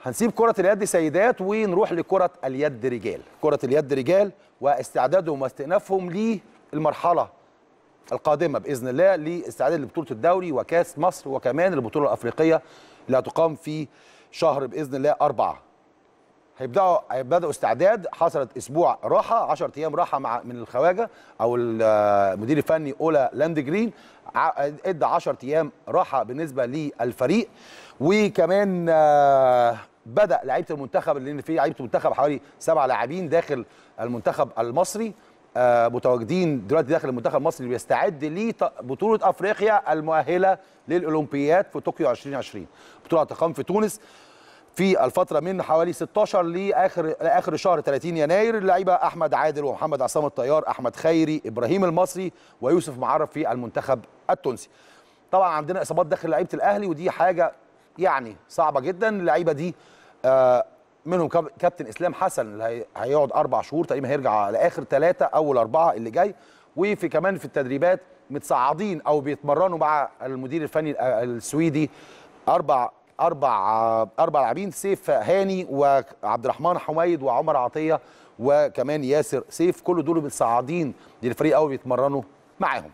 هنسيب كرة اليد سيدات ونروح لكرة اليد رجال كرة اليد رجال واستعدادهم واستئنافهم للمرحلة القادمة بإذن الله لاستعداد لبطولة الدوري وكاس مصر وكمان البطولة الأفريقية اللي هتقام في شهر بإذن الله أربعة هيبداوا هيبداوا استعداد حصلت اسبوع راحه 10 ايام راحه مع من الخواجه او المدير الفني اولا لاند جرين ع- ادى 10 ايام راحه بالنسبه للفريق وكمان آه، بدا لعيبه المنتخب لان في لعيبه المنتخب حوالي سبع لاعبين داخل المنتخب المصري آه، متواجدين دلوقتي داخل المنتخب المصري اللي بيستعد لبطوله افريقيا المؤهله للاولمبياد في طوكيو 2020 بطوله هتقام في تونس في الفتره من حوالي 16 لاخر لاخر شهر 30 يناير اللعيبه احمد عادل ومحمد عصام الطيار احمد خيري ابراهيم المصري ويوسف معرف في المنتخب التونسي طبعا عندنا اصابات داخل لعيبه الاهلي ودي حاجه يعني صعبه جدا اللعيبه دي آه، منهم كاب- كابتن اسلام حسن اللي هي- هيقعد اربع شهور تقريبا هيرجع على اخر ثلاثه اول اربعه اللي جاي وفي كمان في التدريبات متصاعدين او بيتمرنوا مع المدير الفني آه، السويدي اربع اربع اربع لاعبين سيف هاني وعبد الرحمن حميد وعمر عطيه وكمان ياسر سيف كل دول متصاعدين للفريق قوي بيتمرنوا معاهم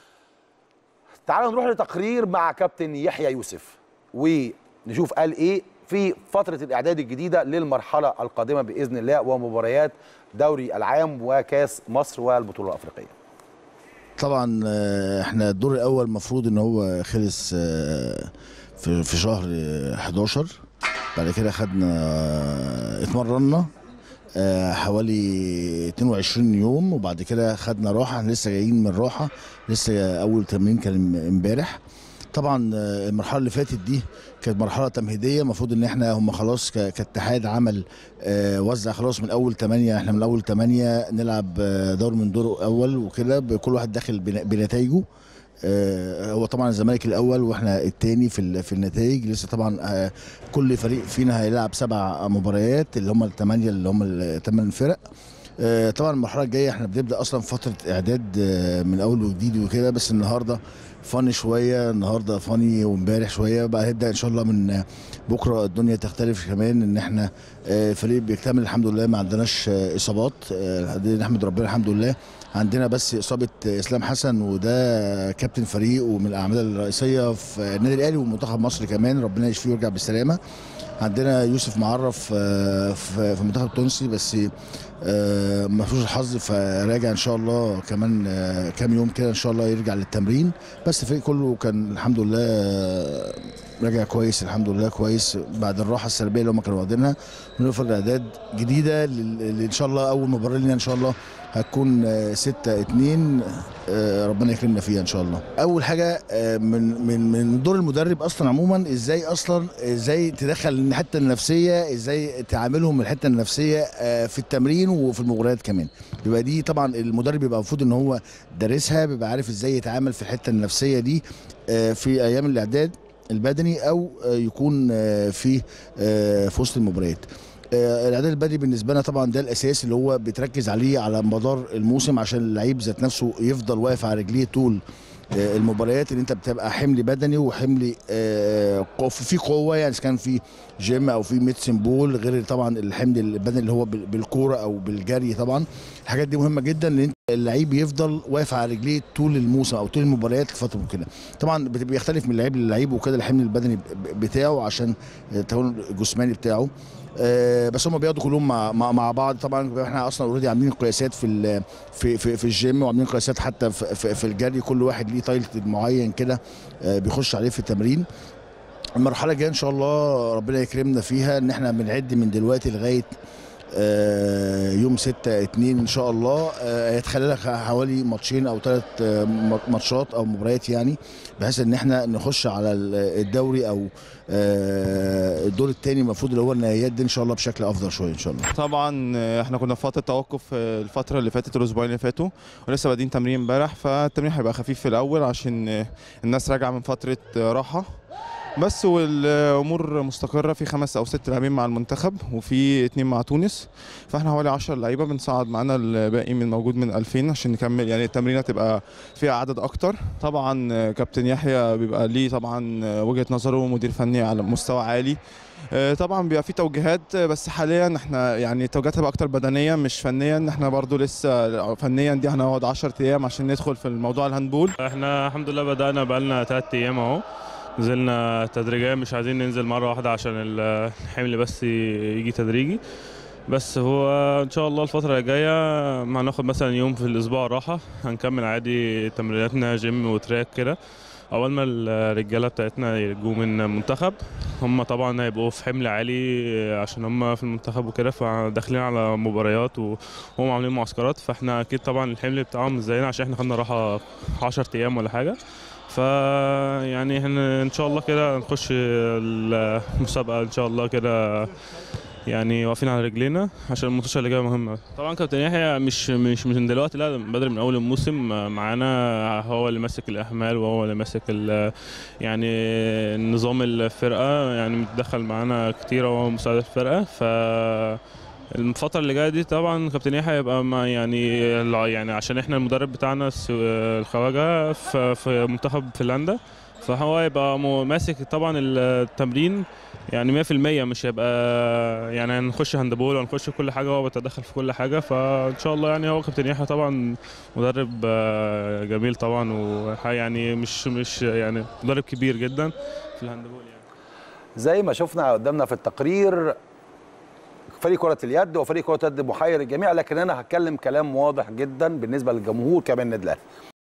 تعالوا نروح لتقرير مع كابتن يحيى يوسف ونشوف قال ايه في فتره الاعداد الجديده للمرحله القادمه باذن الله ومباريات دوري العام وكاس مصر والبطوله الافريقيه طبعا آه، احنا الدور الاول المفروض ان هو خلص آه، في في شهر آه، 11 بعد كده خدنا آه، اتمرنا آه، حوالي 22 يوم وبعد كده خدنا راحه احنا لسه جايين من راحه لسه اول تمرين كان امبارح طبعا آه، المرحله اللي فاتت دي كانت مرحله تمهيديه المفروض ان احنا هم خلاص ك- كاتحاد عمل آه، وزع خلاص من اول 8 احنا من اول 8 نلعب آه، دور من دور اول وكده كل واحد داخل بن- بنتائجه آه، هو طبعا الزمالك الاول واحنا الثاني في ال- في النتائج لسه طبعا آه، كل فريق فينا هيلعب سبع مباريات اللي هم الثمانيه اللي هم الثمان فرق آه، طبعا المرحله الجايه احنا بنبدا اصلا فتره اعداد آه، من اول وجديد وكده بس النهارده فاني شويه النهارده فاني وامبارح شويه بقى هيبدا ان شاء الله من آه، بكره الدنيا تختلف كمان ان احنا آه، فريق بيكتمل الحمد لله ما عندناش آه، اصابات آه، دي نحمد ربنا الحمد لله عندنا بس اصابه آه، اسلام حسن وده كابتن فريق ومن الاعمال الرئيسيه في النادي الاهلي ومنتخب مصر كمان ربنا يشفيه ويرجع بالسلامه عندنا يوسف معرف آه، في في المنتخب التونسي بس آه، ما فيهوش الحظ فراجع ان شاء الله كمان آه، كام يوم كده ان شاء الله يرجع للتمرين بس الفريق كله كان الحمد لله آه، راجع كويس الحمد لله كويس بعد الراحه السلبيه اللي هم كانوا واخدينها بنوفر اعداد جديده لل- اللي ان شاء الله اول مباراه لنا ان شاء الله هتكون 6 2 ربنا يكرمنا فيها ان شاء الله اول حاجه آه، من من من دور المدرب اصلا عموما ازاي اصلا ازاي تدخل الحته النفسيه ازاي تعاملهم الحته النفسيه آه، في التمرين وفي المباريات كمان يبقى دي طبعا المدرب بيبقى المفروض ان هو دارسها بيبقى عارف ازاي يتعامل في الحته النفسيه دي آه، في ايام الاعداد البدني او آه، يكون آه، في آه، في وسط المباريات آه، الاعداد البدني بالنسبه لنا طبعا ده الاساس اللي هو بتركز عليه على مدار الموسم عشان اللعيب ذات نفسه يفضل واقف على رجليه طول آه، المباريات اللي انت بتبقى حمل بدني وحمل آه، قو- في قوه يعني اذا كان في جيم او في ميدسن بول غير طبعا الحمل البدني اللي هو بال- بالكوره او بالجري طبعا الحاجات دي مهمه جدا ان انت اللعيب يفضل واقف على رجليه طول الموسم او طول المباريات الفتره وكده طبعا بت- بيختلف من لعيب للعيب وكده الحمل البدني ب- بتاعه عشان التكون الجسماني بتاعه آه، بس هم بياخدوا كلهم مع, مع, مع بعض طبعا احنا اصلا اوريدي عاملين قياسات في ال- في في, في الجيم وعاملين قياسات حتى في, في, في الجري كل واحد ليه تايلت معين كده آه، بيخش عليه في التمرين المرحله الجايه ان شاء الله ربنا يكرمنا فيها ان احنا بنعد من دلوقتي لغايه آه، يوم 6 2 ان شاء الله آه، هيتخلى لك حوالي ماتشين او ثلاث ماتشات او مباريات يعني بحيث ان احنا نخش على ال- الدوري او آه، الدور الثاني المفروض اللي هو النهائيات دي ان شاء الله بشكل افضل شويه ان شاء الله طبعا آه، احنا كنا في فتره توقف آه، الفتره اللي فاتت الاسبوعين اللي فاتوا ولسه بادئين تمرين امبارح فالتمرين هيبقى خفيف في الاول عشان آه، الناس راجعه من فتره آه، راحه بس والامور مستقره في خمس او ست لاعبين مع المنتخب وفي اتنين مع تونس فاحنا حوالي 10 لعيبه بنصعد معانا الباقي من موجود من 2000 عشان نكمل يعني التمرينه تبقى فيها عدد اكتر طبعا كابتن يحيى بيبقى ليه طبعا وجهه نظره مدير فني على مستوى عالي آه، طبعا بيبقى في توجيهات آه، بس حاليا احنا يعني توجيهاتها بقى اكتر بدنيا مش فنيا احنا برضو لسه فنيا دي هنقعد 10 ايام عشان ندخل في الموضوع الهاندبول احنا الحمد لله بدأنا بقالنا تلات أيام أهو نزلنا تدريجيا مش عايزين ننزل مرة واحدة عشان ال- الحمل بس يجي تدريجي بس هو إن شاء الله الفترة الجاية هناخد مثلا يوم في الأسبوع راحة هنكمل عادي تمريناتنا جيم وتراك كده أول ما الرجالة بتاعتنا يجوا من المنتخب هم طبعا هيبقوا في حمل عالي عشان هم في المنتخب وكده فداخلين على مباريات وهم عاملين معسكرات فاحنا أكيد طبعا الحمل بتاعهم مش زينا عشان احنا خدنا راحة 10 أيام ولا حاجة ف يعني احنا ان شاء الله كده نخش المسابقه ان شاء الله كده يعني واقفين على رجلينا عشان الماتش اللي جايه مهمه طبعا كابتن يحيى مش مش من دلوقتي لا بدري من اول الموسم معانا هو اللي ماسك الاحمال وهو اللي ماسك ال- يعني نظام الفرقه يعني متدخل معانا كتير وهو مساعد الفرقه ف الفترة اللي جاية دي طبعا كابتن يحيى هيبقى ما يعني يعني عشان احنا المدرب بتاعنا الس- الخواجة ف- في منتخب فنلندا فهو هيبقى مو- ماسك طبعا التمرين يعني 100% مش هيبقى يعني هنخش هاندبول وهنخش كل حاجة هو بيتدخل في كل حاجة فإن شاء الله يعني هو كابتن يحيى طبعا مدرب آه، جميل طبعا ويعني مش مش يعني مدرب كبير جدا في الهاندبول يعني زي ما شفنا قدامنا في التقرير فريق كرة اليد وفريق كرة اليد محير الجميع لكن انا هتكلم كلام واضح جدا بالنسبة للجمهور كمان النادي الاهلي